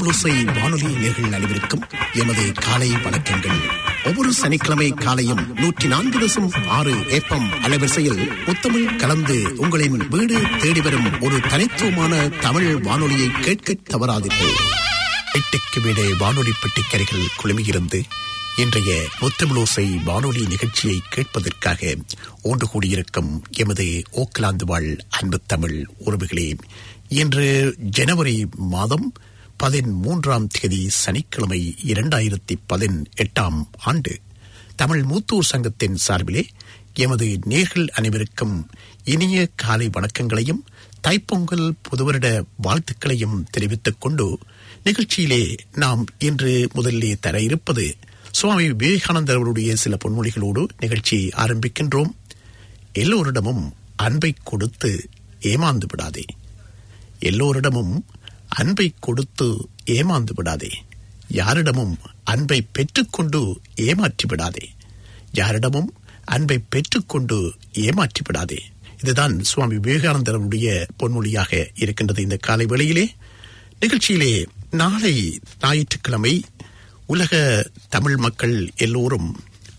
முத்தமிழோசை வானொலி நேர்கள் அனைவருக்கும் எமது காலை வணக்கங்கள் ஒவ்வொரு சனிக்கிழமை காலையும் நூற்றி நான்கு தசம் ஆறு ஏப்பம் அலைவரிசையில் முத்தமிழ் கலந்து உங்களின் வீடு தேடி வரும் ஒரு தனித்துவமான தமிழ் வானொலியை கேட்க தவறாதீர்கள் வீட்டுக்கு வீடே வானொலி பெட்டிக்கரைகள் குழுமியிருந்து இன்றைய முத்தமிழோசை வானொலி நிகழ்ச்சியை கேட்பதற்காக ஒன்று கூடியிருக்கும் எமது ஓக்கலாந்து வாழ் அன்பு தமிழ் உறவுகளே இன்று ஜனவரி மாதம் பதிமூன்றாம் தேதி சனிக்கிழமை இரண்டாயிரத்தி பதினெட்டாம் ஆண்டு தமிழ் மூத்தூர் சங்கத்தின் சார்பிலே எமது நேர்கள் அனைவருக்கும் இனிய காலை வணக்கங்களையும் தைப்பொங்கல் புதுவருட வாழ்த்துக்களையும் தெரிவித்துக் கொண்டு நிகழ்ச்சியிலே நாம் இன்று முதலிலே தர இருப்பது சுவாமி விவேகானந்தர் அவருடைய சில பொன்மொழிகளோடு நிகழ்ச்சி ஆரம்பிக்கின்றோம் எல்லோரிடமும் அன்பை கொடுத்து ஏமாந்து விடாதே எல்லோரிடமும் அன்பை கொடுத்து ஏமாந்து விடாதே யாரிடமும் அன்பை பெற்றுக்கொண்டு ஏமாற்றி விடாதே யாரிடமும் அன்பை பெற்றுக்கொண்டு ஏமாற்றி விடாதே இதுதான் சுவாமி விவேகானந்தருடைய பொன்மொழியாக இருக்கின்றது இந்த காலை வேளையிலே நிகழ்ச்சியிலே நாளை ஞாயிற்றுக்கிழமை உலக தமிழ் மக்கள் எல்லோரும்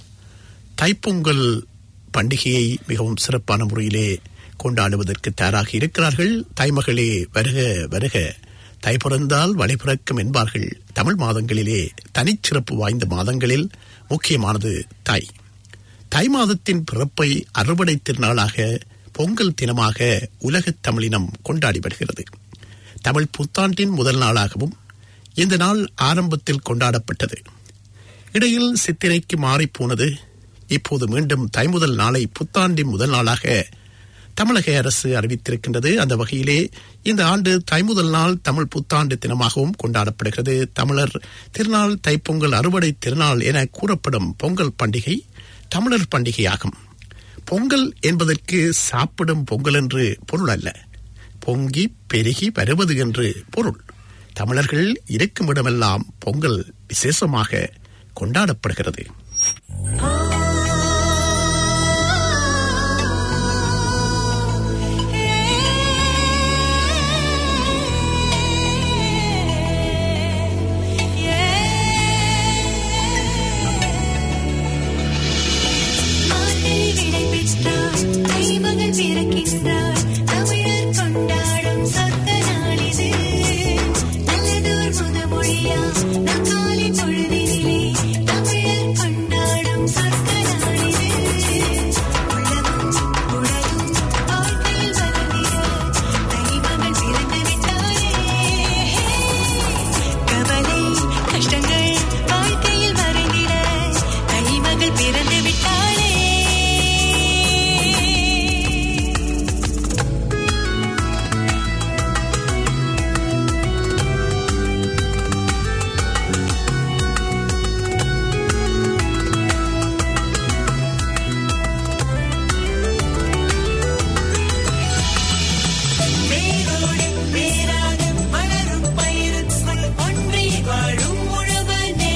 தைப்பொங்கல் பண்டிகையை மிகவும் சிறப்பான முறையிலே கொண்டாடுவதற்கு தயாராக இருக்கிறார்கள் தாய்மகளே வருக வருக தை பிறந்தால் வழி பிறக்கும் என்பார்கள் தமிழ் மாதங்களிலே தனிச்சிறப்பு வாய்ந்த மாதங்களில் முக்கியமானது தாய் தை மாதத்தின் பிறப்பை அறுவடை திருநாளாக பொங்கல் தினமாக உலகத் தமிழினம் கொண்டாடி வருகிறது தமிழ் புத்தாண்டின் முதல் நாளாகவும் இந்த நாள் ஆரம்பத்தில் கொண்டாடப்பட்டது இடையில் சித்திரைக்கு மாறிப்போனது இப்போது மீண்டும் தை முதல் நாளை புத்தாண்டின் முதல் நாளாக தமிழக அரசு அறிவித்திருக்கின்றது அந்த வகையிலே இந்த ஆண்டு தை முதல் நாள் தமிழ் புத்தாண்டு தினமாகவும் கொண்டாடப்படுகிறது தமிழர் திருநாள் தைப்பொங்கல் அறுவடை திருநாள் என கூறப்படும் பொங்கல் பண்டிகை தமிழர் பண்டிகையாகும் பொங்கல் என்பதற்கு சாப்பிடும் பொங்கல் என்று பொருள் அல்ல பொங்கி பெருகி வருவது என்று பொருள் தமிழர்கள் இருக்கும் இடமெல்லாம் பொங்கல் விசேஷமாக கொண்டாடப்படுகிறது பிறக்கின்றார் தமிழர் கொண்டாடும் சொத்த நாளிது நல்லதோர் முதுமொழியா நம் காலை பொழுதினிலே தமிழர் கொண்டாடும் சொத்த நாளிது உள்ளமும் உடலும் வாழ்க்கையில் வளர்ந்திட தைமகள் பிறந்து விட்டாரே கவலை கஷ்டங்கள் வாழ்க்கையில் மறைந்திட தைமகள் பிறந்து விட்டாளே வேரோடு வேராக வளரும் பயிருக்குள் ஒன்றி வாழும் உழவனே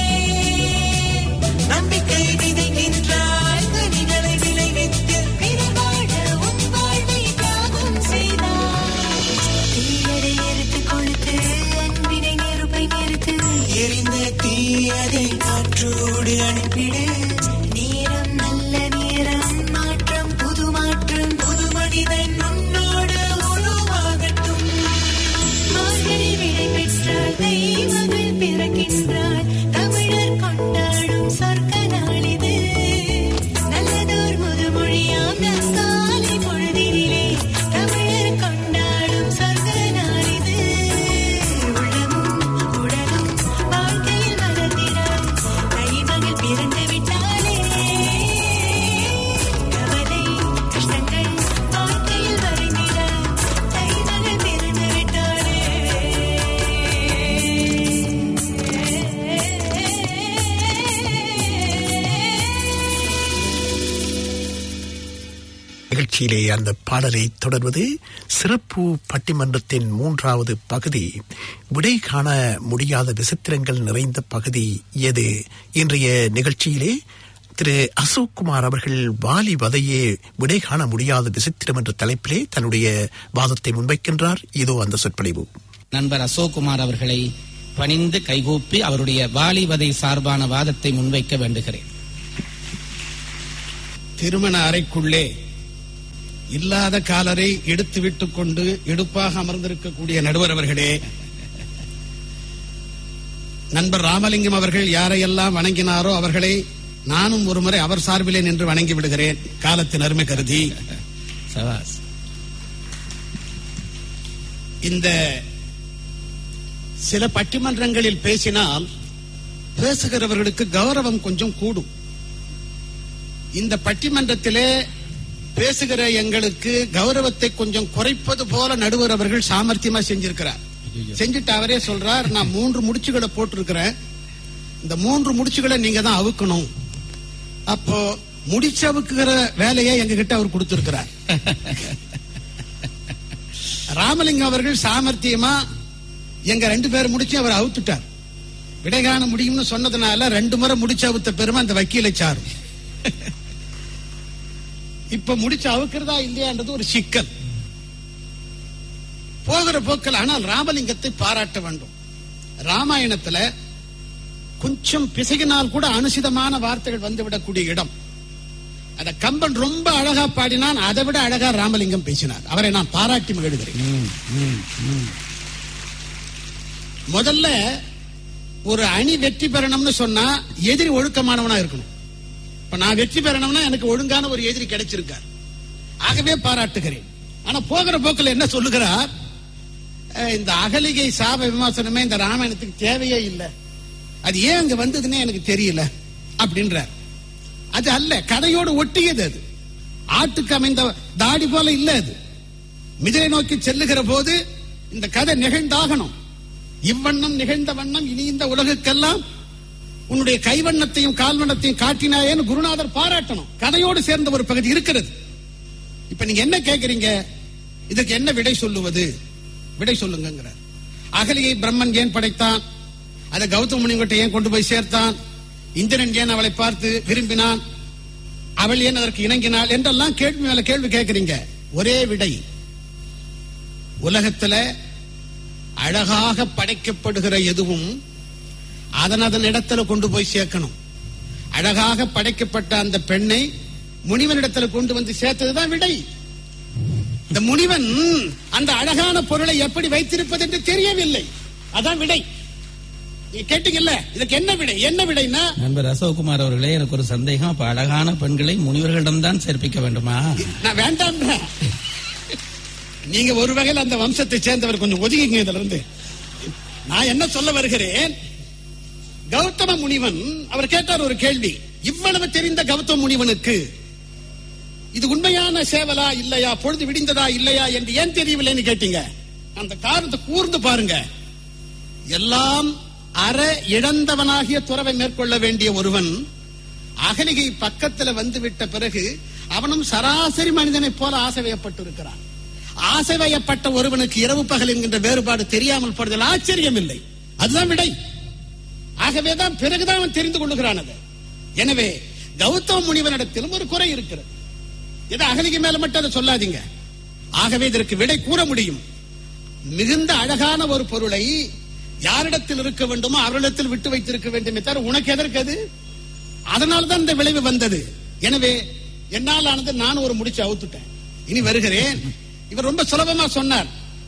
நம்பிக்கை விதைக்கின்றாய் கனிகளை விளைவித்து பிறர் வாழ உன் வாழ்வை தியாகம் செய்தாய் தீயதை எரித்து கொளுத்து அன்பினை நெருப்பை நிறுத்து எரிந்த தீயதை காற்றோடு அனுப்பிடு நேரம் நல்ல நேரம் மாற்றம் புது மாற்றம் புது மனிதன் உன்னோடு உருவாகட்டும் மார்கழி விடை பெற்றாள் தெய்வங்கள் பிறக்கின்றாள் தமிழர் கொண்டாடும் சொர்க்க நாளிது நல்லதோர் முதுமொழியாம் நம் காலை பொழுதினிலே தமிழர் கொண்டாடும் சொர்க்க நாளிது உள்ளமும் உடலும் வாழ்க்கையில் மலர்ந்திட தைமகள் பிறந்து விட்டாளே கவலை கஷ்டங்கள் வாழ்க்கையில் வரைந்திட தைமகள் பிறந்து விட்டாளே நிகழ்ச்சியிலே அந்த பாடலை தொடர்வது சிறப்பு பட்டிமன்றத்தின் மூன்றாவது பகுதி விடை காண முடியாத விசித்திரங்கள் நிறைந்த பகுதி எது இன்றைய நிகழ்ச்சியிலே திரு அசோக் குமார் அவர்கள் வாலி வதையே விடை காண முடியாத விசித்திரம் என்ற தலைப்பிலே தன்னுடைய வாதத்தை முன்வைக்கின்றார் இதோ அந்த சொற்பொழிவு நண்பர் அசோக்குமார் அவர்களை பணிந்து கைகூப்பி அவருடைய வாலிவதை சார்பான வாதத்தை முன்வைக்க வேண்டுகிறேன் திருமண அறைக்குள்ளே இல்லாத காலரை எடுத்து விட்டுக் கொண்டு எடுப்பாக அமர்ந்திருக்கக்கூடிய நடுவர் அவர்களே நண்பர் ராமலிங்கம் அவர்கள் யாரையெல்லாம் வணங்கினாரோ அவர்களை நானும் ஒருமுறை அவர் சார்பிலே நின்று வணங்கி விடுகிறேன் காலத்தின் அருமை கருதி சவாஸ் இந்த சில பட்டிமன்றங்களில் பேசினால் பேசுகிறவர்களுக்கு கௌரவம் கொஞ்சம் கூடும் இந்த பட்டிமன்றத்திலே பேசுகிற எங்களுக்கு கௌரவத்தை கொஞ்சம் குறைப்பது போல நடுவர் அவர்கள் சாமர்த்தியமா செஞ்சிருக்கிறார் செஞ்சுட்டு அவரே சொல்றார் நான் மூன்று முடிச்சுகளை போட்டிருக்கிறேன் இந்த மூன்று முடிச்சுகளை நீங்க தான் அவுக்கணும் அப்போ முடிச்சு அவுக்குகிற வேலையை எங்க கிட்ட அவர் கொடுத்திருக்கிறார் ராமலிங்கம் அவர்கள் சாமர்த்தியமா எங்க ரெண்டு பேரும் முடிச்சு அவர் அவுத்துட்டார் விடை காண முடியும்னு சொன்னதுனால ரெண்டு முறை முடிச்சு அவுத்த பெருமை அந்த வக்கீலை சாரும் இப்ப முடிச்சு அவுக்கிறதா இல்லையான்றது ஒரு சிக்கல் போகிற போக்கில் ஆனால் ராமலிங்கத்தை பாராட்ட வேண்டும் ராமாயணத்துல கொஞ்சம் பிசகினால் கூட அனுசிதமான வார்த்தைகள் வந்துவிடக்கூடிய இடம் அத கம்பன் ரொம்ப அழகா பாடினான் அதை விட அழகா ராமலிங்கம் பேசினார் அவரை நான் பாராட்டி மகிழ்கிறேன் முதல்ல ஒரு அணி வெற்றி பெறணும்னு சொன்னா எதிரி ஒழுக்கமானவனா இருக்கணும் இப்ப நான் வெற்றி பெறணும்னா எனக்கு ஒழுங்கான ஒரு எதிரி கிடைச்சிருக்கார் ஆகவே பாராட்டுகிறேன் ஆனா போகிற போக்கில் என்ன சொல்லுகிறார் அஹ், இந்த அகலிகை சாப விமர்சனமே இந்த ராமாயணத்துக்கு தேவையே இல்லை அது ஏன் அங்க வந்ததுன்னே எனக்கு தெரியல அப்படின்றார் அது அல்ல கதையோடு ஒட்டியது அது ஆட்டுக்கு அமைந்த தாடி போல இல்ல அது மிதிரை நோக்கி செல்லுகிற போது இந்த கதை நிகழ்ந்தாகணும் இவ்வண்ணம் நிகழ்ந்த வண்ணம் இனி இந்த உலகுக்கெல்லாம் உன்னுடைய கைவண்ணத்தையும் கால்வண்ணத்தையும் காட்டினாயேன்னு குருநாதர் பாராட்டணும் கதையோடு சேர்ந்த ஒரு பகுதி இருக்கிறது இப்ப நீங்க என்ன கேக்குறீங்க இதுக்கு என்ன விடை சொல்லுவது விடை சொல்லுங்கிறார் அகலியை பிரம்மன் ஏன் படைத்தான் அதை கௌதம முனிவர்கிட்ட ஏன் கொண்டு போய் சேர்த்தான் இந்திரன் ஏன் அவளை பார்த்து விரும்பினான் அவள் ஏன் அதற்கு இணங்கினாள் என்றெல்லாம் கேள்வி மேல கேள்வி கேட்கிறீங்க ஒரே விடை உலகத்துல அழகாக படைக்கப்படுகிற எதுவும் அதன் அதன் இடத்துல கொண்டு போய் சேர்க்கணும் அழகாக படைக்கப்பட்ட அந்த பெண்ணை முனிவனிடத்துல கொண்டு வந்து சேர்த்ததுதான் விடை இந்த முனிவன் அந்த அழகான பொருளை எப்படி வைத்திருப்பது என்று தெரியவில்லை அதான் விடை நீங்க கேட்டீங்கல்ல இதுக்கு என்ன விடை என்ன விடைன்னா நண்பர் அசோக்குமார் அவர்களே எனக்கு ஒரு சந்தேகம் அப்ப அழகான பெண்களை முனிவர்களிடம்தான் சேர்ப்பிக்க வேண்டுமா நான் வேண்டாம் நீங்க ஒரு வகையில் அந்த வம்சத்தை சேர்ந்தவர் கொஞ்சம் ஒதுங்கிங்க இதுல இருந்து நான் என்ன சொல்ல வருகிறேன் கௌதம முனிவன் அவர் கேட்டார் ஒரு கேள்வி இவ்வளவு தெரிந்த கௌதம முனிவனுக்கு இது உண்மையான சேவலா இல்லையா பொழுது விடிந்ததா இல்லையா என்று ஏன் தெரியவில்லைன்னு கேட்டீங்க அந்த காரணத்தை கூர்ந்து பாருங்க எல்லாம் அற இழந்தவனாகிய துறவை மேற்கொள்ள வேண்டிய ஒருவன் அகலிகை பக்கத்துல வந்து விட்ட பிறகு அவனும் சராசரி மனிதனைப் போல ஆசைவயப்பட்டிருக்கிறான் ஆசைவயப்பட்ட ஒருவனுக்கு இரவு பகல் என்கின்ற வேறுபாடு தெரியாமல் போறதில் ஆச்சரியம் இல்லை அதுதான் விடை ஆகவேதான் பிறகுதான் அவன் தெரிந்து கொள்ளுகிறான் அதை எனவே கௌதம முனிவனிடத்திலும் ஒரு குறை இருக்கிறது இது அகலிகை மேல மட்டும் அதை சொல்லாதீங்க ஆகவே இதற்கு விடை கூற முடியும் மிகுந்த அழகான ஒரு பொருளை யாரிடத்தில் இருக்க வேண்டுமோ அவரிடத்தில் விட்டு வைத்திருக்க வேண்டுமே தவிர உனக்கு எதற்கு அது அதனால்தான் இந்த விளைவு வந்தது எனவே என்னால் ஆனது நான் ஒரு முடிச்சு அவுத்துட்டேன் இனி வருகிறேன் இவர் ரொம்ப சுலபமா சொன்னார்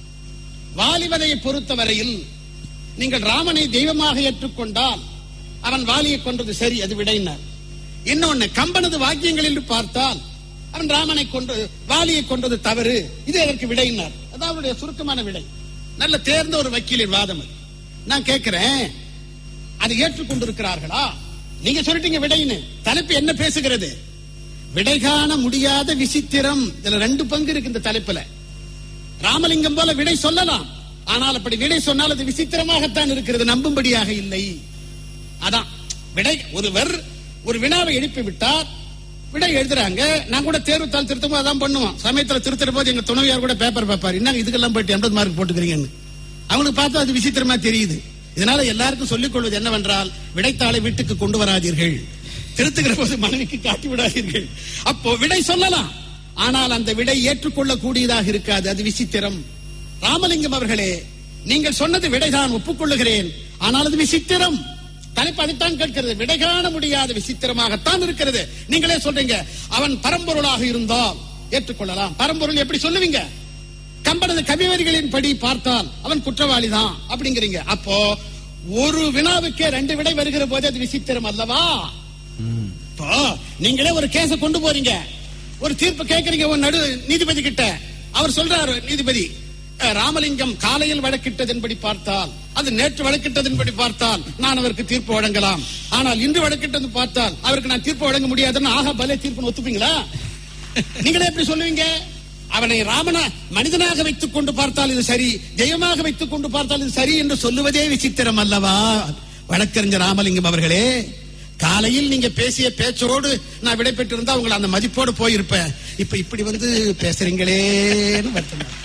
வாலிபதையை பொறுத்தவரையில் நீங்கள் ராமனை தெய்வமாக ஏற்றுக்கொண்டால் அவன் வாலியை கொன்றது சரி அது விடையினார் இன்னொன்னு கம்பனது வாக்கியங்களில் பார்த்தால் அவன் ராமனை கொன்று வாலியை கொன்றது தவறு இது அதற்கு விடையினார் அதான் அவருடைய சுருக்கமான விடை நல்ல தேர்ந்த ஒரு வக்கீலின் வாதம் அது நான் கேட்கிறேன் அதை ஏற்றுக்கொண்டிருக்கிறார்களா நீங்க சொல்லிட்டீங்க விடைன்னு தலைப்பு என்ன பேசுகிறது விடை காண முடியாத விசித்திரம் இதுல ரெண்டு பங்கு இருக்கு இந்த தலைப்புல ராமலிங்கம் போல விடை சொல்லலாம் ஆனால் அப்படி விடை சொன்னால் அது விசித்திரமாகத்தான் இருக்கிறது நம்பும்படியாக இல்லை அதான் விடை ஒருவர் ஒரு வினாவை எழுப்பி விட்டார் விடை எழுதுறாங்க நான் கூட தேர்வுத்தாள் திருத்தமும் அதான் பண்ணுவோம் சமயத்துல திருத்துற போது எங்க துணைவியார் கூட பேப்பர் பார்ப்பாரு என்ன இதுக்கெல்லாம் போயிட்டு எண்பது மார்க் போட்டுக்கிறீங்கன்னு அவங்களுக்கு பார்த்தா அது விசித்திரமா தெரியுது இதனால எல்லாருக்கும் சொல்லிக் கொள்வது என்னவென்றால் விடைத்தாளை வீட்டுக்கு கொண்டு வராதீர்கள் திருத்துகிற போது மனைவிக்கு காட்டி விடாதீர்கள் அப்போ விடை சொல்லலாம் ஆனால் அந்த விடை ஏற்றுக்கொள்ளக்கூடியதாக இருக்காது அது விசித்திரம் ராமலிங்கம் அவர்களே நீங்கள் சொன்னது விடைதான் ஒப்புக்கொள்ளுகிறேன் ஆனால் அது விசித்திரம் தலைப்பு அதைத்தான் கேட்கிறது விடை காண முடியாத விசித்திரமாகத்தான் இருக்கிறது நீங்களே சொல்றீங்க அவன் பரம்பொருளாக இருந்தால் ஏற்றுக்கொள்ளலாம் பரம்பொருள் எப்படி சொல்லுவீங்க கம்பனது கவிவரிகளின் படி பார்த்தால் அவன் குற்றவாளி தான் அப்படிங்கிறீங்க அப்போ ஒரு வினாவுக்கே ரெண்டு விடை வருகிற போது அது விசித்திரம் அல்லவா இப்போ நீங்களே ஒரு கேஸ கொண்டு போறீங்க ஒரு தீர்ப்பு கேட்கறீங்க ஒரு நடு நீதிபதி கிட்ட அவர் சொல்றாரு நீதிபதி அஹ், ராமலிங்கம் காலையில் வழக்கிட்டதன்படி பார்த்தால் அது நேற்று வழக்கிட்டதன்படி பார்த்தால் நான் அவருக்கு தீர்ப்பு வழங்கலாம் ஆனால் இன்று வழக்கிட்டது பார்த்தால் அவருக்கு நான் தீர்ப்பு வழங்க முடியாதுன்னு ஆக பலே தீர்ப்பு ஒத்துப்பீங்களா நீங்களே எப்படி சொல்லுவீங்க அவனை ராமன மனிதனாக வைத்துக் கொண்டு பார்த்தால் இது சரி தெய்வமாக வைத்துக் கொண்டு பார்த்தால் இது சரி என்று சொல்லுவதே விசித்திரம் அல்லவா வழக்கறிஞர் ராமலிங்கம் அவர்களே காலையில் நீங்க பேசிய பேச்சோடு நான் விடை பெற்றிருந்தா உங்களை அந்த மதிப்போடு போயிருப்பேன் இப்ப இப்படி வந்து பேசுறீங்களேன்னு வருத்தமா இருக்கு.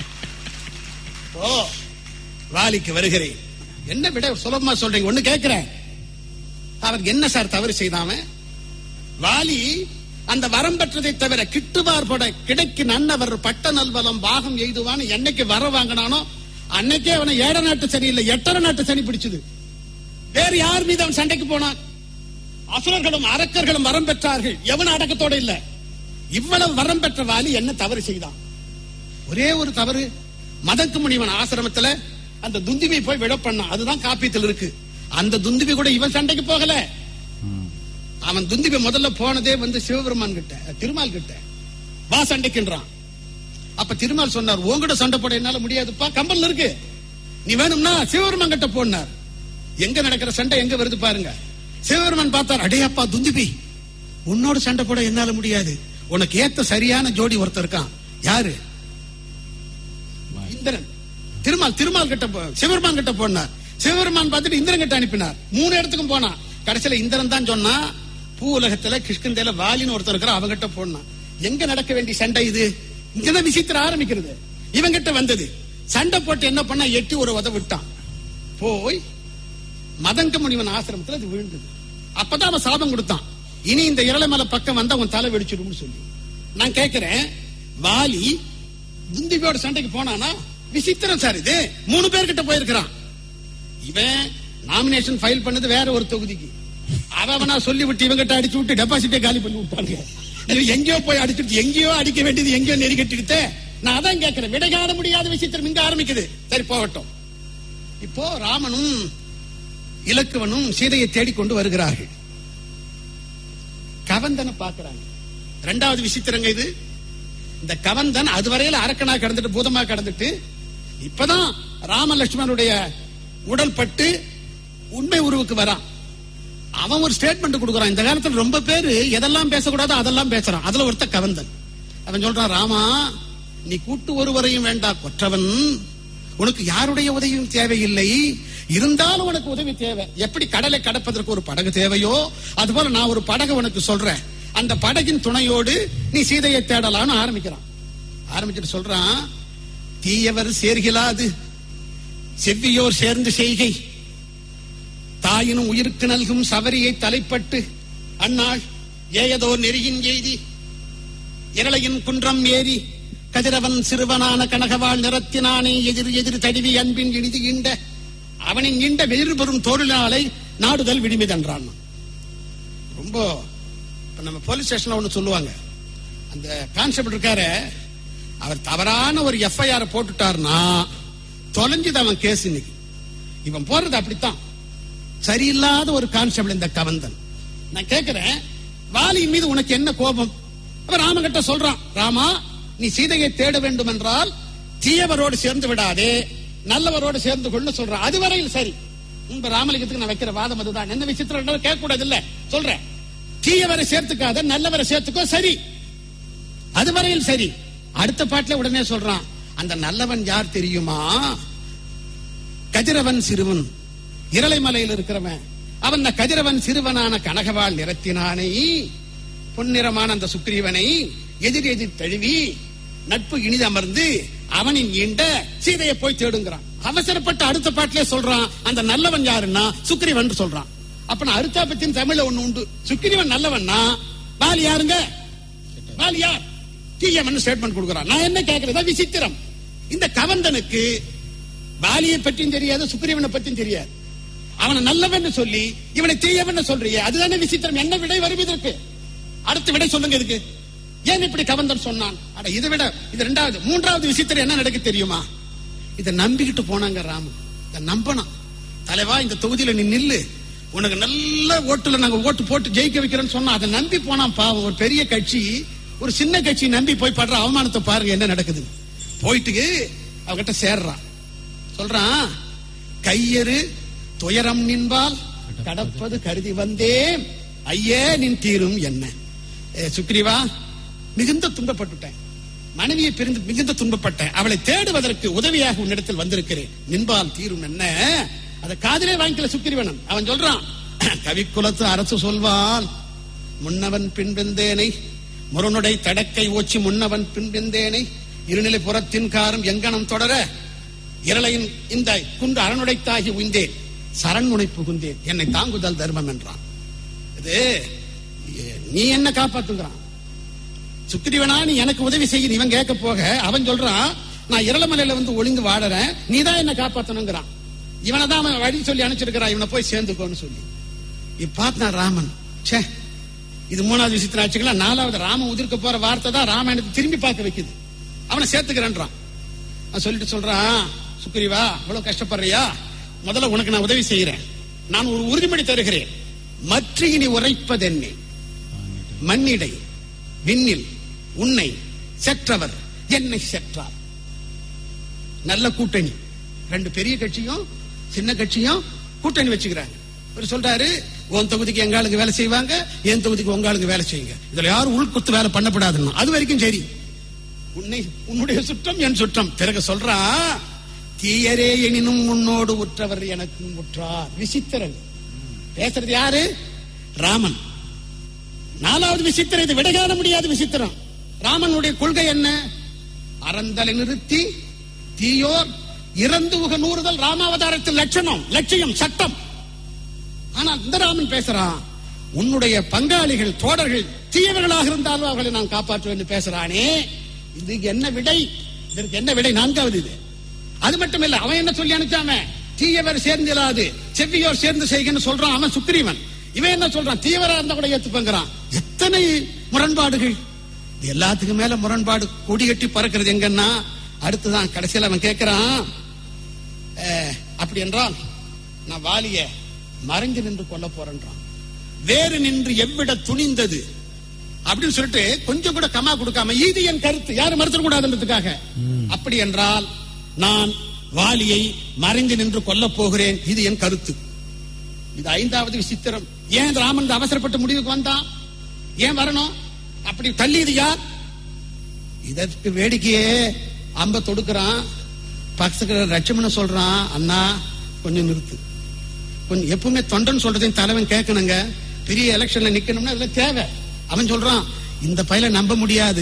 ஓ வாலிக்கு வருகிறேன் என்ன விட சுலபமா சொல்றீங்க ஒண்ணு கேட்கிறேன் அவர் என்ன சார் தவறு செய்தாம வாலி அந்த வரம் பெற்றதை தவிர கிட்டுவார் பட கிடைக்கு நன்னவர் பட்ட நல்வலம் பாகம் எய்துவான்னு என்னைக்கு வர வாங்கினானோ அன்னைக்கே அவனை ஏழ நாட்டு சனி இல்ல எட்டரை நாட்டு சனி பிடிச்சது வேறு யார் மீது அவன் சண்டைக்கு போனான் அசுரர்களும் அரக்கர்களும் வரம் பெற்றார்கள் எவன் அடக்கத்தோட இல்ல இவ்வளவு வரம் பெற்ற வாலி என்ன தவறு செய்தான் ஒரே ஒரு தவறு மதக்கு முனிவன் ஆசிரமத்துல அந்த துந்துவி போய் விட பண்ணான் அதுதான் காப்பியத்தில் இருக்கு அந்த துந்துவி கூட இவன் சண்டைக்கு போகல அவன் துந்துவி முதல்ல போனதே வந்து சிவபெருமான் கிட்ட திருமால் கிட்ட வா சண்டைக்குன்றான் அப்ப திருமால் சொன்னார் உங்ககிட்ட சண்டை போட என்னால முடியாதுப்பா கம்பல்ல இருக்கு நீ வேணும்னா சிவபெருமான் கிட்ட போனார் எங்க நடக்கிற சண்டை எங்க வருது பாருங்க சிவபெருமான் பார்த்தார் அடேயப்பா துந்துபி உன்னோட சண்டை போட என்னால முடியாது உனக்கு ஏத்த சரியான ஜோடி ஒருத்தர் இருக்கான் யாரு இந்திரன் திருமால் திருமால் கிட்ட போ- சிவபெருமான் கிட்ட போனார் சிவபெருமான் பார்த்துட்டு இந்திரன் கிட்ட அனுப்பினார் மூணு இடத்துக்கும் போனான் கடைசியில இந்திரன் தான் சொன்னா பூ உலகத்துல கிருஷ்ணந்தேல வாலின்னு ஒருத்தர் இருக்கிற அவங்கிட்ட போனான் எங்க நடக்க வேண்டிய சண்டை இது இங்கதான் விசித்திர ஆரம்பிக்கிறது இவங்கிட்ட வந்தது சண்டை போட்டு என்ன பண்ணா எட்டி ஒரு உத விட்டான் போய் மதங்க முனிவன் ஆசிரமத்துல அது விழுந்தது அப்பதான் அவன் சாபம் கொடுத்தான் இனி இந்த இரளமலை பக்கம் வந்து அவன் தலை வெடிச்சிடும்னு சொல்லி நான் கேட்கிறேன் வாலி துந்திபியோட சண்டைக்கு போனானா விசித்திரம் சார் இது மூணு பேர்கிட்ட போயிருக்கிறான் இவன் நாமினேஷன் ஃபைல் பண்ணது வேற ஒரு தொகுதிக்கு அவன் அவனா சொல்லி விட்டு இவங்கிட்ட அடிச்சு விட்டு டெபாசிட்டே காலி பண்ணி விட்டாங்க இவன் எங்கேயோ போய் அடிச்சுட்டு எங்கேயோ அடிக்க வேண்டியது எங்கேயோ நெருக்கட்டிடுத்தே நான் அதான் கேட்கிறேன் விடை காண முடியாத விசித்திரம் இங்க ஆரம்பிக்குது சரி போகட்டும் இப்போ ராமனும் இலக்குவனும் சீதையை தேடிக்கொண்டு வருகிறார்கள் கவந்தனை பார்க்கறாங்க ரெண்டாவது விசித்திரங்க இது இந்த கவந்தன் அதுவரையில அரக்கனா கடந்துட்டு பூதமா கடந்துட்டு இப்பதான் ராம லட்சுமணனுடைய உடல் பட்டு உண்மை உருவுக்கு வரான் அவன் ஒரு ஸ்டேட்மெண்ட் கொடுக்கறான் இந்த காலத்துல ரொம்ப பேரு எதெல்லாம் பேசக்கூடாதோ அதெல்லாம் பேசுறான் அதுல ஒருத்த கவந்தன் அவன் சொல்றான் ராமா நீ கூட்டு ஒருவரையும் வேண்டா கொற்றவன் உனக்கு யாருடைய உதவியும் தேவையில்லை இருந்தாலும் உனக்கு உதவி தேவை எப்படி கடலை கடப்பதற்கு ஒரு படகு தேவையோ அதுபோல நான் ஒரு படகு உனக்கு சொல்றேன் அந்த படகின் துணையோடு நீ சீதையை தேடலாம்னு ஆரம்பிக்கிறான் ஆரம்பிச்சுட்டு சொல்றான் தீயவர் சேர்கிலாது செவ்வியோர் சேர்ந்து செய்கை தாயினும் உயிருக்கு நல்கும் சவரியை தலைப்பட்டு அந்நாள் ஏயதோர் நெறியின் எய்தி இரளையின் குன்றம் ஏறி கதிரவன் சிறுவனான கனகவாள் நிறத்தினானே எதிர் எதிர் தடிவி அன்பின் இனிது ஈண்ட அவனின் ஈண்ட வெயிறு பெறும் தோழினாலை நாடுதல் விடுமிதன்றான் ரொம்ப இப்ப நம்ம போலீஸ் ஸ்டேஷன்ல ஒண்ணு சொல்லுவாங்க அந்த கான்ஸ்டபிள் இருக்காரு அவர் தவறான ஒரு எஃப்ஐஆர் போட்டுட்டாருன்னா தொலைஞ்சது அவன் கேஸ் இன்னைக்கு இவன் போறது அப்படித்தான் சரியில்லாத ஒரு கான்ஸ்டபிள் இந்த கவந்தன் நான் கேட்கிறேன் வாலியின் மீது உனக்கு என்ன கோபம் அவன் ராமகிட்ட சொல்றான் ராமா நீ சீதையை தேட வேண்டும் என்றால் தீயவரோடு சேர்ந்து விடாதே நல்லவரோடு சேர்ந்து கொள்ள சொல்றான் அதுவரையில் சரி இந்த ராமலிங்கத்துக்கு நான் வைக்கிற வாதம் அதுதான் என்ன விஷயத்துல கேட்க கூடாது இல்ல சொல்றேன் தீயவரை சேர்த்துக்காத நல்லவரை சேர்த்துக்கோ சரி அதுவரையில் சரி அடுத்த பாட்டுல உடனே சொல்றான் அந்த நல்லவன் யார் தெரியுமா கதிரவன் சிறுவன் இரளைமலையில் இருக்கிறவன் அவன் அந்த கதிரவன் சிறுவனான கனகவாள் நிறத்தினானை பொன்னிறமான அந்த சுக்ரீவனை எதிர் எதிர் தழுவி நட்பு இனிது அமர்ந்து அவனின் ஈண்ட சீதையை போய் தேடுங்கிறான் அவசரப்பட்ட அடுத்த பாட்டிலே சொல்றான் அந்த நல்லவன் யாருன்னா சுக்ரீவன் சொல்றான் அப்ப நான் அருத்தாபத்தின் தமிழ்ல ஒண்ணு உண்டு சுக்ரீவன் நல்லவன்னா வாலி யாருங்க வாலி யார் தீயவன் ஸ்டேட்மெண்ட் கொடுக்கறான் நான் என்ன கேட்கிறதா விசித்திரம் இந்த கவந்தனுக்கு வாலியை பற்றியும் தெரியாது சுக்ரீவனை பற்றியும் தெரியாது அவனை நல்லவன் சொல்லி இவனை தீயவன் சொல்றியே அதுதானே விசித்திரம் என்ன விடை வரும் இதற்கு அடுத்த விடை சொல்லுங்க இதுக்கு ஏன் இப்படி கவர்ந்தன் சொன்னான் அட இதை விட இது ரெண்டாவது மூன்றாவது விசித்திரம் என்ன நடக்கு தெரியுமா இதை நம்பிக்கிட்டு போனாங்க ராமன் இதை நம்பணும் தலைவா இந்த தொகுதியில நீ நில்லு உனக்கு நல்ல ஓட்டுல நாங்க ஓட்டு போட்டு ஜெயிக்க வைக்கிறோம்னு சொன்னா அதை நம்பி போனான் பாவம் ஒரு பெரிய கட்சி ஒரு சின்ன கட்சி நம்பி போய் படுற அவமானத்தை பாருங்க என்ன நடக்குது போயிட்டு அவகிட்ட சேர்றான் சொல்றான் கையறு துயரம் நின்பால் கடப்பது கருதி வந்தேன் ஐயே நின் தீரும் என்ன ஏ, சுக்ரீவா மிகுந்த துன்பப்பட்டுட்டேன் மனைவியை பிரிந்து மிகுந்த துன்பப்பட்டேன் அவளை தேடுவதற்கு உதவியாக உன்னிடத்தில் வந்திருக்கிறேன் நின்பால் தீரும் என்ன அதை காதிலே வாங்கிக்கல சுக்கிரிவனன் அவன் சொல்றான் கவிக்குலத்து அரசு சொல்வான் முன்னவன் பின்பிந்தேனை முரணுடை தடக்கை ஓச்சி முன்னவன் பின்பிந்தேனை இருநிலை புறத்தின் காரம் எங்கனம் தொடர இரளையின் இந்த குண்டு அரணுடைத்தாகி உய்ந்தேன் சரண்முனை புகுந்தேன் என்னை தாங்குதல் தர்மம் என்றான் இது எ- நீ என்ன காப்பாத்துங்கிறான் சுக்கிரிவனா நீ எனக்கு உதவி செய்ய இவன் கேட்க போக அவன் சொல்றான் நான் இரளமலையில வந்து ஒளிந்து வாழறேன் நீ தான் என்ன காப்பாத்தணுங்கிறான் இவனை தான் அவன் வழி சொல்லி அனுப்பிச்சிருக்கிறான் இவனை போய் சேர்ந்துக்கோன்னு சொல்லி இப்ப பார்த்தா ராமன் ச்சே இது மூணாவது விஷயத்துல ஆச்சுங்களா நாலாவது ராமன் உதிர்க்க போற வார்த்தை தான் ராமாயணத்தை திரும்பி பார்க்க வைக்குது அவனை சேர்த்துக்கிறேன்றான் அவன் சொல்லிட்டு சொல்றான் சுக்ரீவா இவ்வளவு கஷ்டப்படுறியா முதல்ல உனக்கு நான் உதவி செய்யறேன் நான் ஒரு உறுதிமொழி தருகிறேன் மற்ற இனி உரைப்பதென்னே மண்ணிடை விண்ணில் உன்னை செற்றவர் என்னை செற்றார் நல்ல கூட்டணி ரெண்டு பெரிய கட்சியும் சின்ன கட்சியும் கூட்டணி வச்சுக்கிறாங்க இவர் சொல்றாரு உன் தொகுதிக்கு எங்க ஆளுங்க வேலை செய்வாங்க என் தொகுதிக்கு உங்க ஆளுங்க வேலை செய்யுங்க இதுல யாரும் உள்குத்து வேலை பண்ணப்படாதுன்னு அது வரைக்கும் சரி உன்னை உன்னுடைய சுற்றம் என் சுற்றம் பிறகு சொல்றான் தீயரே எனினும் உன்னோடு உற்றவர் எனக்கு உற்றார் விசித்திரன் பேசுறது யாரு ராமன் நாலாவது விசித்திரம் இது விடகாண முடியாத விசித்திரம் ராமனுடைய கொள்கை என்ன அறந்தலை நிறுத்தி தீயோர் இறந்து உக நூறுதல் ராமாவதாரத்தில் லட்சணம் லட்சியம் சட்டம் ஆனால் இந்த ராமன் பேசுறான் உன்னுடைய பங்காளிகள் தோடர்கள் தீயவர்களாக இருந்தாலும் அவர்களை நான் காப்பாற்றுவேன் பேசுறானே இது என்ன விடை இதற்கு என்ன விடை நான்காவது இது அது மட்டும் இல்ல அவன் என்ன சொல்லி அனுப்பிச்சாம தீயவர் சேர்ந்திராது செவ்வியோர் சேர்ந்து செய்கன்னு சொல்றான் அவன் சுக்ரீவன் இவன் என்ன சொல்றான் தீவிர இருந்தா கூட ஏத்துப்பங்கிறான் எத்தனை முரண்பாடுகள் இது எல்லாத்துக்கும் மேல முரண்பாடு கொடி கட்டி பறக்கிறது எங்கன்னா அடுத்துதான் கடைசியில் அவன் கேட்கிறான் அஹ், அப்படி என்றால் நான் வாலிய மறைஞ்சு நின்று கொல்ல போறேன்றான் வேறு நின்று எவ்விட துணிந்தது அப்படின்னு சொல்லிட்டு கொஞ்சம் கூட கமா கொடுக்காம இது என் கருத்து யாரும் மறுத்தர கூடாதுன்றதுக்காக அப்படி என்றால் நான் வாலியை மறைந்து நின்று கொல்லப் போகிறேன் இது என் கருத்து இது ஐந்தாவது விசித்திரம் ஏன் இந்த ராமன் இந்த அவசரப்பட்ட முடிவுக்கு வந்தான் ஏன் வரணும் அப்படி தள்ளியது யார் இதற்கு வேடிக்கையே அம்ப தொடுக்கிறான் பக்கத்துல லட்சுமண சொல்றான் அண்ணா கொஞ்சம் நிறுத்து கொஞ்சம் எப்பவுமே தொண்டன் சொல்றதையும் தலைவன் கேட்கணுங்க பெரிய எலெக்ஷன்ல நிக்கணும்னா அதுல தேவை அவன் சொல்றான் இந்த பையல நம்ப முடியாது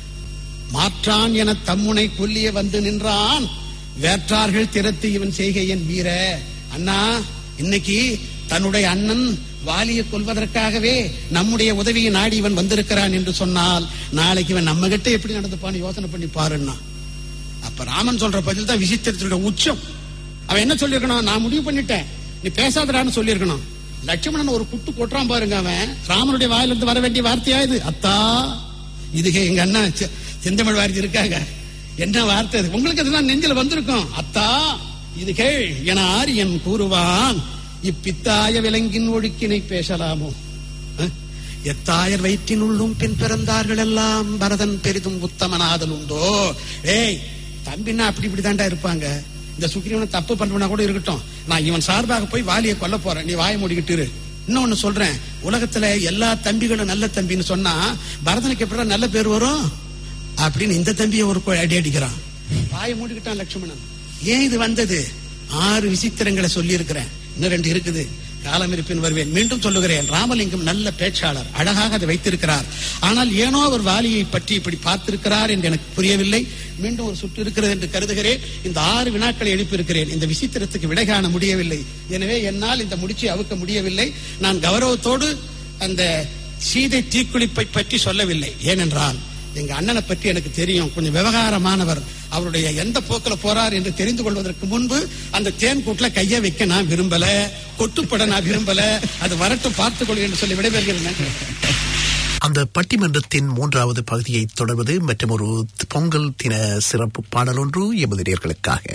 மாற்றான் என தம்முனை கொல்லிய வந்து நின்றான் வேற்றார்கள் திறத்து இவன் செய்கை என் வீர அண்ணா இன்னைக்கு தன்னுடைய அண்ணன் வாலியை கொல்வதற்காகவே நம்முடைய உதவியை நாடி இவன் வந்திருக்கிறான் என்று சொன்னால் நாளைக்கு இவன் நம்ம கிட்ட எப்படி நடந்துப்பான்னு யோசனை பண்ணி பாருன்னா அப்ப ராமன் சொல்ற பதில் தான் விசித்திரத்தினுடைய உச்சம் அவன் என்ன சொல்லிருக்கணும் நான் முடிவு பண்ணிட்டேன் நீ பேசாதடான்னு சொல்லியிருக்கணும் லட்சுமணன் ஒரு குட்டு கொட்டுறான் பாருங்க அவன் ராமனுடைய வாயிலிருந்து வர வேண்டிய வார்த்தையா இது அத்தா இது எங்க அண்ணன் செ- செந்தமிழ் வார்த்தை இருக்காங்க என்ன வார்த்தை இது? உங்களுக்கு அதுதான் நெஞ்சில வந்திருக்கும் அத்தா இது கேள் என ஆரியன் கூறுவான் இப்பித்தாய விலங்கின் ஒழுக்கினை பேசலாமோ அஹ்? எத்தாயர் வயிற்றினுள்ளும் பின் பிறந்தார்கள் எல்லாம் பரதன் பெரிதும் உத்தமனாதல் உண்டோ ஏய் தம்பின்னா அப்படி இப்படி தாண்டா இருப்பாங்க இந்த சுக்ரீவனை தப்பு பண்றவனா கூட இருக்கட்டும் நான் இவன் சார்பாக போய் வாலியை கொல்ல போறேன் நீ வாயை மூடிக்கிட்டு இரு. இன்னொன்னு சொல்றேன் உலகத்துல எல்லா தம்பிகளும் நல்ல தம்பின்னு சொன்னா பரதனுக்கு எப்படி நல்ல பேர் வரும் அப்படின்னு இந்த தம்பியை ஒரு கொ- அடி அடிக்கிறான் வாயை மூடிக்கிட்டான் லட்சுமணன் ஏன் இது வந்தது ஆறு விசித்திரங்களை சொல்லி இருக்கிறேன் இன்னும் ரெண்டு இருக்குது காலம் இருப்பின் வருவேன் மீண்டும் சொல்லுகிறேன் ராமலிங்கம் நல்ல பேச்சாளர் அழகாக அதை வைத்திருக்கிறார் ஆனால் ஏனோ அவர் வாலியை பற்றி இப்படி பார்த்திருக்கிறார் என்று எனக்கு புரியவில்லை மீண்டும் ஒரு சுற்று இருக்கிறது என்று கருதுகிறேன் இந்த ஆறு வினாக்களை எழுப்பியிருக்கிறேன் இந்த விசித்திரத்துக்கு விடை காண முடியவில்லை எனவே என்னால் இந்த முடிச்சை அவுக்க முடியவில்லை நான் கௌரவத்தோடு அந்த சீதை தீக்குளிப்பை பற்றி சொல்லவில்லை ஏனென்றால் எங்க அண்ணனை பற்றி எனக்கு தெரியும் கொஞ்சம் விவகாரமானவர் அவருடைய எந்த போக்கில் போறார் என்று தெரிந்து கொள்வதற்கு முன்பு அந்த தேன் கூட்டுல கைய வைக்க நான் விரும்பல கொட்டுப்பட நான் விரும்பல அது வரட்டும் பார்த்துக் கொள்கிறேன் என்று சொல்லி விடைபெறுகிறேன் நன்றி. அந்த பட்டிமன்றத்தின் மூன்றாவது பகுதியை தொடர்வது மற்றும் ஒரு பொங்கல் தின சிறப்பு பாடல் ஒன்று எமது நேர்களுக்காக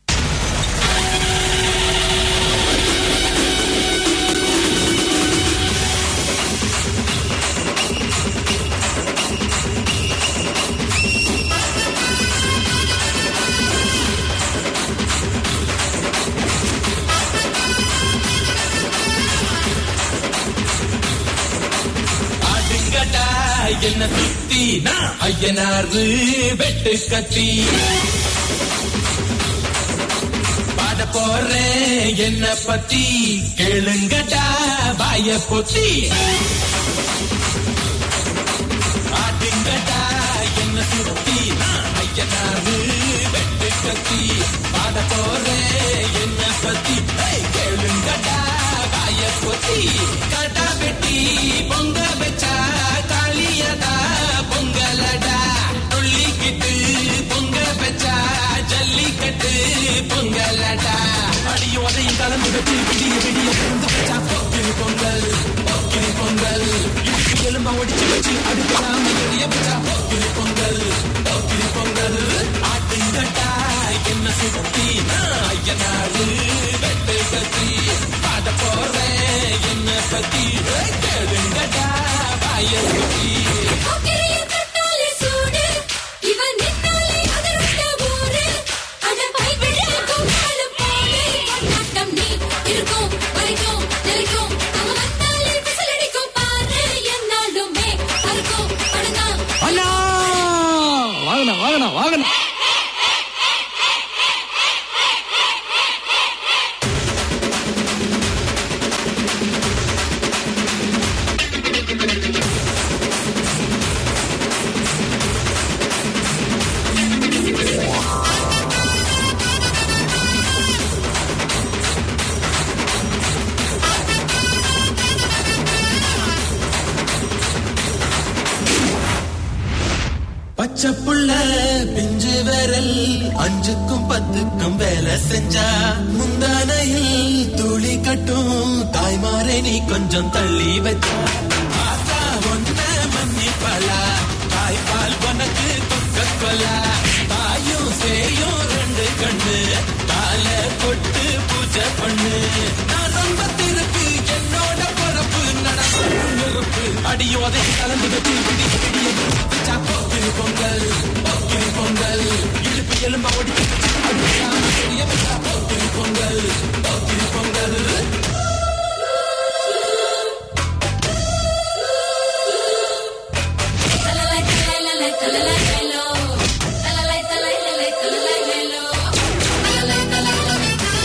அடுங்கடா என்ன சுத்தி நான் ஐயனாரு வெட்டு கத்தி பாட போறேன் என்ன பத்தி கேளுங்கடா வாய பொத்தி ஆடுங்கடா என்ன சுத்தி நான் ஐயனாரு வெட்டு கத்தி பாட போறேன் என்ன பத்தி ஏய், கேளுங்கடா வாய பொத்தி கடா வெட்டி பொங்க வச்சா காளியதா பொங்கலடா துள்ளிக்கிட்டு பொங்க வச்சா ஜல்லிக்கட்டு பொங்கலடா அடியும் அதையும் கலந்து வச்சு விடிய விடிய பொங்க வச்சா போக்கிரி பொங்கல் போக்கிரி பொங்கல் இடுப்பு எலும்ப ஒடிச்சு வச்சு அடுக்கலாம் எரிய வச்சா போக்கிரி பொங்கல் போக்கிரி பொங்கல் ஆட்டுங்கட்டா என்ன சுத்தி நான் ஐயனாரு வெட்டு கத்தி பாட போறேன் என்ன பத்தி ஏய், கேளுங்கடா வாய சுத்தி போக்கிரியின் கட்டாலே சூடு இவன் நின்னாலே அதருட்ட ஊரு அட பைபிளுக்கும் காலம் போடு கொண்டாட்டம் நீ இருக்கும் வரைக்கும் நிலைக்கும் நம்ம வந்தாலே விசிலடிக்கும் பாரு என்னாலுமே அறுக்கும் படங்காம் அண்ணா வாங்கண்ணா வாங்கண்ணா வாங்கண்ணா பச்சை புள்ள பிஞ்சு விரல் அஞ்சுக்கும் பத்துக்கும் வேலை செஞ்சா முந்தானையில் துளி கட்டும் தாய்மாரை நீ கொஞ்சம் தள்ளி வச்சா ஆத்தா ஒன்ன மன்னிப்பலா தாய்ப்பால் உனக்கு கொக்க கொலா தாயும் சேயும் ரெண்டு கண்ணு கால கொட்டு பூஜை பண்ணு நான் ரொம்ப திருப்பு என்னோட பொறப்பு நடப்பு நெருப்பு அடியோதை கலந்து வச்சு விடிய விடிய வச்சா போக்கிரி பொங்கல் போக்கிரி பொங்கல் இடுப்பு எலும்ப ஒடிச்சு வச்சு அடுக்காம பெரிய வச்சா போக்கிரி பொங்கல் போக்கிரி பொங்கல் தலலை தலலை தலலை லேலோ தலலை தலலை தலலை லேலோ தலலை தலலை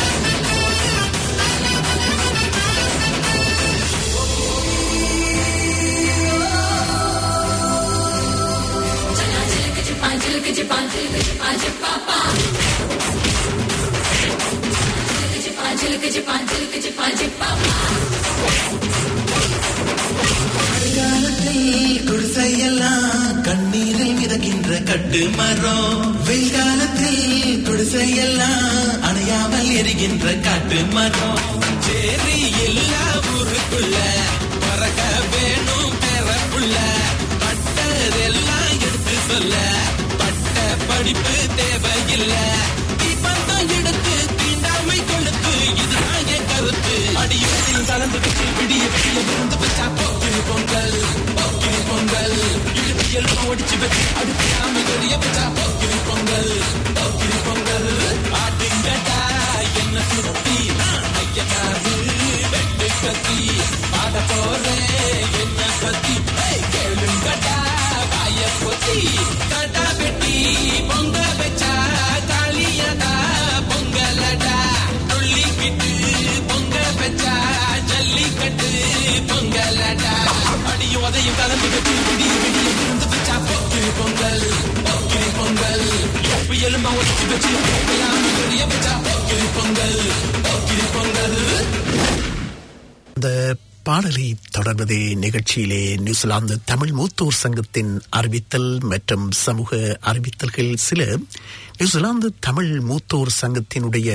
சனா சிலுக்கு சிப்பா சிலுக்கு சிப்பா சிலுக்கு சிப்பா சிப்பாப்பா சிலுக்கு சிப்பா சிலுக்கு சிப்பா சிலுக்கு சிப்பா சிப்பாப்பா காலத்தில் குடிசையெல்லாம் கண்ணீரில் மிதக்கின்ற கட்டு மரம் வெயில் காலத்தில் குடிசையெல்லாம் அணையாமல் எரிகின்ற காட்டு மரம் சேரி எல்லா ஊருக்குள்ள பறக்க வேணும் பெறப்புள்ள பட்டதெல்லாம் எடுத்து சொல்ல பட்ட படிப்பு தேவையில்லை தீபந்தம் எடுத்து தீண்டாமை கொளுத்து இதுதான் என் கருத்து அடியோடையும் கலந்து வச்சு விடிய விடிய விருந்து வச்சா போக்கிரி பொங்கல் போக்கிரி பொங்கல் இழுத்து எலும்ப ஒடிச்சு வச்சு அடுத்து நாம எரிய வச்சா போக்கிரி பொங்கல் போக்கிரி பொங்கல் ஆட்டுங்கடா என்ன சுத்தி நான் ஐயனாரு வெட்டு கத்தி பாட போறேன் என்ன பத்தி ஏய், கேளுங்கடா வாய பொத்தி கடா வெட்டி பொங்க வச்சா காளியதா பொங்கலடா துள்ளிக்கிட்டு பொங்க வச்சா ஜல்லிக்கட்டு பொங்கலடா அடியும் அதையும் கலந்து வச்சு விடிய விடிய விருந்து வச்சா போக்கிரி பொங்கல் போக்கிரி பொங்கல் எப்ப எலும்பா ஒடிச்சு வச்சு எல்லாம் பெரிய வச்சா போக்கிரி பொங்கல் போக்கிரி பொங்கல் இந்த பாடலை தொடர்வது நிகழ்ச்சியிலே நியூசிலாந்து தமிழ் மூத்தோர் சங்கத்தின் அறிவித்தல் மற்றும் சமூக அறிவித்தல்கள் சில நியூசிலாந்து தமிழ் மூத்தோர் சங்கத்தினுடைய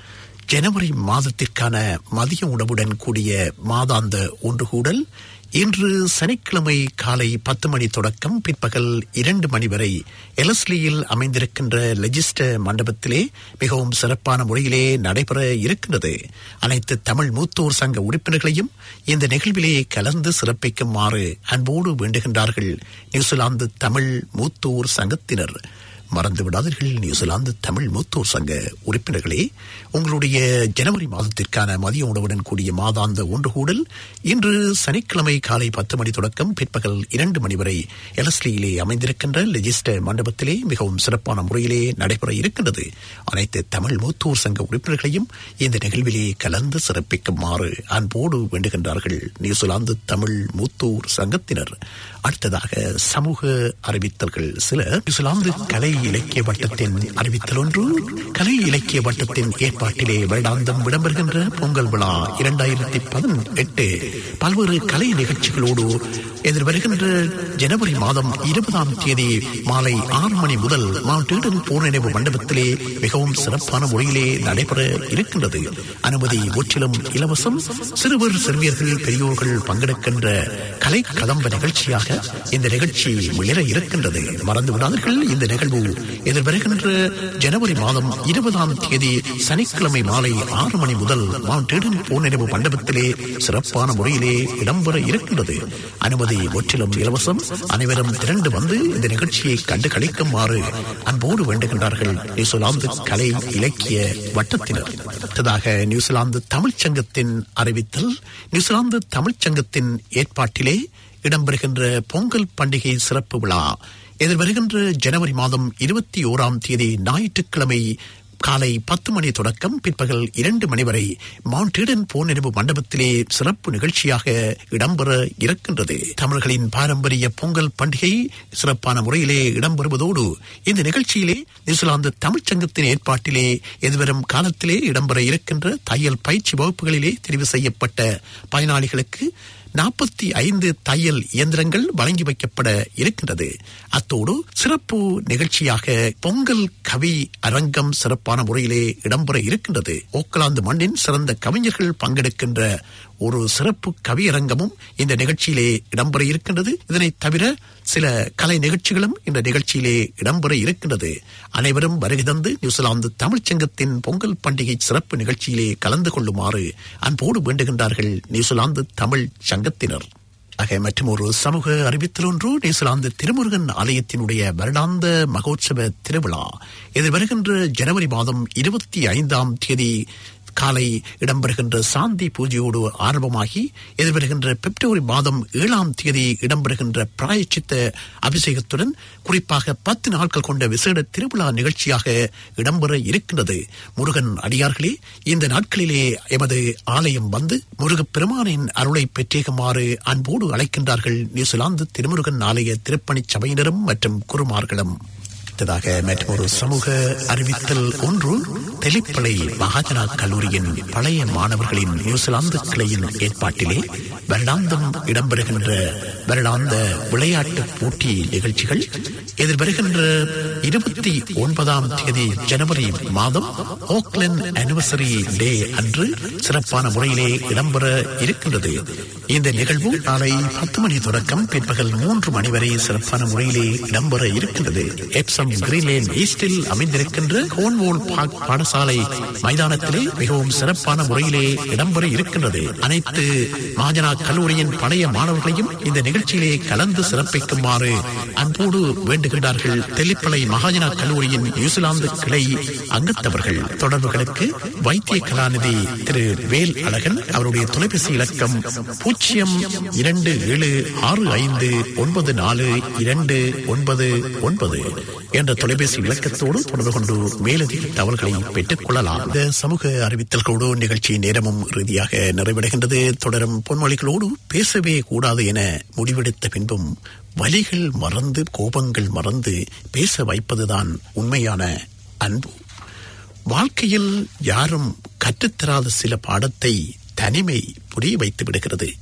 ஜனவரி மாதத்திற்கான மதிய உணவுடன் கூடிய மாதாந்த ஒன்றுகூடல் இன்று சனிக்கிழமை காலை பத்து மணி தொடக்கம் பிற்பகல் இரண்டு மணி வரை எலஸ்லியில் அமைந்திருக்கின்ற லெஜிஸ்டர் மண்டபத்திலே மிகவும் சிறப்பான முறையிலே நடைபெற இருக்கின்றது அனைத்து தமிழ் மூத்தோர் சங்க உறுப்பினர்களையும் இந்த நிகழ்விலே கலந்து சிறப்பிக்குமாறு அன்போடு வேண்டுகின்றார்கள் நியூசிலாந்து தமிழ் மூத்தோர் சங்கத்தினர் மறந்து விடாதீர்கள் நியூசிலாந்து தமிழ் மூத்தோர் சங்க உறுப்பினர்களே உங்களுடைய ஜனவரி மாதத்திற்கான மதிய உணவுடன் கூடிய மாதாந்த ஒன்றுகூடல் இன்று சனிக்கிழமை காலை பத்து மணி தொடக்கம் பிற்பகல் இரண்டு மணி வரை எலஸ்லியிலே அமைந்திருக்கின்ற லெஜிஸ்டர் மண்டபத்திலே மிகவும் சிறப்பான முறையிலே நடைபெற இருக்கின்றது அனைத்து தமிழ் மூத்தோர் சங்க உறுப்பினர்களையும் இந்த நிகழ்விலே கலந்து சிறப்பிக்குமாறு அன்போடு வேண்டுகின்றார்கள் நியூசிலாந்து தமிழ் மூத்தோர் சங்கத்தினர் அடுத்ததாக சமூக அறிவித்தல்கள் சில நியூசிலாந்து கலை இலக்கிய வட்டத்தின் அறிவித்தல் ஒன்று கலை இலக்கிய வட்டத்தின் ஏற்பாட்டிலே வருடாந்தம் இடம்பெறுகின்ற பொங்கல் விழா இரண்டாயிரத்தி பதினெட்டு பல்வேறு கலை நிகழ்ச்சிகளோடு எதிர்வருகின்ற ஜனவரி மாதம் இருபதாம் தேதி மாலை ஆறு மணி முதல் மவுண்ட் ஈடன் போர் நினைவு மண்டபத்திலே மிகவும் சிறப்பான முறையிலே நடைபெற இருக்கின்றது அனுமதி முற்றிலும் இலவசம் சிறுவர் சிறுமியர்கள் பெரியோர்கள் பங்கெடுக்கின்ற கலை கதம்ப நிகழ்ச்சியாக இந்த நிகழ்ச்சி மிளர இருக்கின்றது மறந்து விடாதீர்கள் இந்த நிகழ்வு எதிர்வருகின்ற ஜனவரி மாதம் இருபதாம் தேதி சனிக்கிழமை மாலை ஆறு மணி முதல் மவுண்ட் ஈடன் போர் நினைவு மண்டபத்திலே சிறப்பான முறையிலே இடம்பெற இருக்கின்றது அனுமதி முற்றிலும் இலவசம் அனைவரும் திரண்டு வந்து இந்த நிகழ்ச்சியை கண்டு கழிக்குமாறு அன்போடு வேண்டுகின்றார்கள் நியூசிலாந்து கலை இலக்கிய வட்டத்தினர் அடுத்ததாக நியூசிலாந்து தமிழ்ச் சங்கத்தின் அறிவித்தல் நியூசிலாந்து தமிழ்ச் சங்கத்தின் ஏற்பாட்டிலே இடம்பெறுகின்ற பொங்கல் பண்டிகை சிறப்பு விழா எதிர்வருகின்ற ஜனவரி மாதம் இருபத்தி ஓராம் தேதி ஞாயிற்றுக்கிழமை காலை பத்து மணி தொடக்கம் பிற்பகல் இரண்டு மணி வரை மவுண்ட் ஈடன் போர் நினைவு மண்டபத்திலே சிறப்பு நிகழ்ச்சியாக இடம்பெற இருக்கின்றது தமிழர்களின் பாரம்பரிய பொங்கல் பண்டிகை சிறப்பான முறையிலே இடம்பெறுவதோடு இந்த நிகழ்ச்சியிலே நியூசிலாந்து தமிழ்ச் சங்கத்தின் ஏற்பாட்டிலே எதிர்வரும் காலத்திலே இடம்பெற இருக்கின்ற தையல் பயிற்சி வகுப்புகளிலே தெரிவு செய்யப்பட்ட பயனாளிகளுக்கு நாற்பத்தி ஐந்து தையல் இயந்திரங்கள் வழங்கி வைக்கப்பட இருக்கின்றது அத்தோடு சிறப்பு நிகழ்ச்சியாக பொங்கல் கவி அரங்கம் சிறப்பான முறையிலே இடம்பெற இருக்கின்றது ஓக்கலாந்து மண்ணின் சிறந்த கவிஞர்கள் பங்கெடுக்கின்ற ஒரு சிறப்பு கவியரங்கமும் இந்த நிகழ்ச்சியிலே இடம்பெற இருக்கின்றது இதனை தவிர சில கலை நிகழ்ச்சிகளும் இந்த நிகழ்ச்சியிலே இடம்பெற இருக்கின்றது அனைவரும் வருகை தந்து நியூசிலாந்து தமிழ்ச் சங்கத்தின் பொங்கல் பண்டிகை சிறப்பு நிகழ்ச்சியிலே கலந்து கொள்ளுமாறு அன்போடு வேண்டுகின்றார்கள் நியூசிலாந்து தமிழ் சங்கத்தினர் ஆக மற்றும் ஒரு சமூக அறிவித்தல் ஒன்று நியூசிலாந்து திருமுருகன் ஆலயத்தினுடைய வருடாந்த மகோத்சவ திருவிழா இது வருகின்ற ஜனவரி மாதம் இருபத்தி ஐந்தாம் தேதி காலை இடம்பெறுகின்ற சாந்தி பூஜையோடு ஆரம்பமாகி எதிர்வருகின்ற பிப்ரவரி மாதம் ஏழாம் தேதி இடம்பெறுகின்ற பிராயச்சித்த அபிஷேகத்துடன் குறிப்பாக பத்து நாட்கள் கொண்ட விசேட திருவிழா நிகழ்ச்சியாக இடம்பெற இருக்கின்றது முருகன் அடியார்களே இந்த நாட்களிலே எமது ஆலயம் வந்து முருகப் பெருமானின் அருளை பெற்றேகுமாறு அன்போடு அழைக்கின்றார்கள் நியூசிலாந்து திருமுருகன் ஆலய திருப்பணிச் சபையினரும் மற்றும் குருமார்களும் அடுத்ததாக மற்றொரு சமூக அறிவித்தல் ஒன்று தெளிப்பளை மகாஜனா கல்லூரியின் பழைய மாணவர்களின் நியூசிலாந்து கிளையின் ஏற்பாட்டிலே வருடாந்தம் இடம்பெறுகின்ற வருடாந்த விளையாட்டு போட்டி நிகழ்ச்சிகள் எதிர்வருகின்ற இருபத்தி ஒன்பதாம் தேதி ஜனவரி மாதம் ஓக்லண்ட் அனிவர்சரி டே அன்று சிறப்பான முறையிலே இடம்பெற இருக்கின்றது இந்த நிகழ்வு காலை பத்து மணி தொடக்கம் பிற்பகல் மூன்று மணி வரை சிறப்பான முறையிலே இடம்பெற இருக்கின்றது எப்சம் கிரீன்லேன் ஈஸ்டில் அமைந்திருக்கின்ற கோன்வோல் பார்க் பாடசாலை மைதானத்திலே மிகவும் சிறப்பான முறையிலே இடம்பெற இருக்கின்றது அனைத்து மாஜனா கல்லூரியின் பழைய மாணவர்களையும் இந்த நிகழ்ச்சியிலே கலந்து சிறப்பிக்குமாறு அன்போடு வேண்டுகின்றார்கள் தெல்லிப்பளை மகாஜனா கல்லூரியின் நியூசிலாந்து கிளை அங்கத்தவர்கள் தொடர்புகளுக்கு வைத்திய கலாநிதி திரு வேல் அழகன் அவருடைய தொலைபேசி இலக்கம் பூஜ்ஜியம் இரண்டு ஏழு ஆறு ஐந்து ஒன்பது நாலு இரண்டு ஒன்பது ஒன்பது என்ற தொலைபேசி இலக்கத்தோடு தொடர்பு கொண்டு மேலதிக தகவல்களை பெற்றுக் கொள்ளலாம் இந்த சமூக அறிவித்தல்களோடு நிகழ்ச்சி நேரமும் இறுதியாக நிறைவடைகின்றது தொடரும் பொன்மொழிகளோடு பேசவே கூடாது என முடிவெடுத்த பின்பும் வலிகள் மறந்து கோபங்கள் மறந்து பேச வைப்பதுதான் உண்மையான அன்பு வாழ்க்கையில் யாரும் கற்றுத்தராத சில பாடத்தை தனிமை புரிய வைத்து விடுகிறது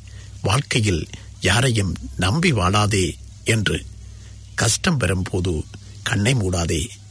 வாழ்க்கையில் யாரையும் நம்பி வாழாதே என்று கஷ்டம் பெறும்போது கண்ணை மூடாதே